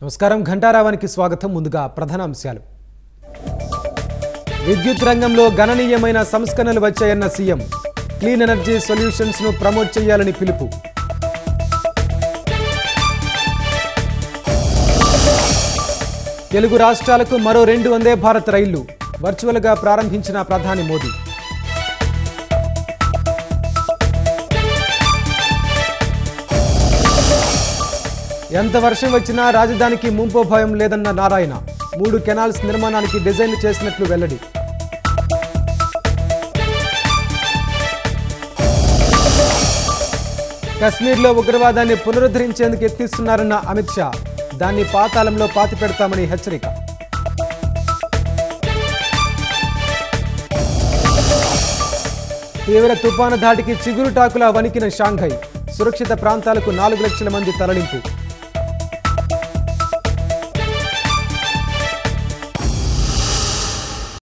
నమస్కారం ఘంటారావానికి స్వాగతం ముందుగా ప్రధాన అంశాలు విద్యుత్ రంగంలో గణనీయమైన సంస్కరణలు వచ్చాయన్న సీఎం క్లీన్ ఎనర్జీ సొల్యూషన్స్ ను ప్రమోట్ చేయాలని పిలుపు తెలుగు రాష్ట్రాలకు మరో రెండు వందే భారత్ రైళ్లు వర్చువల్గా ప్రారంభించిన ప్రధాని మోదీ ఎంత వర్షం వచ్చినా రాజధానికి ముంపు భయం లేదన్న నారాయణ మూడు కెనాల్స్ నిర్మాణానికి డిజైన్ చేసినట్లు వెల్లడి కశ్మీర్లో ఉగ్రవాదాన్ని పునరుద్ధరించేందుకు యత్నిస్తున్నారన్న అమిత్ షా దాన్ని పాతాళంలో పాతి పెడతామని హెచ్చరిక తీవ్ర తుపాను ధాటికి చిగురుటాకులా వణికిన షాంఘై సురక్షిత ప్రాంతాలకు నాలుగు లక్షల మంది తరలింపు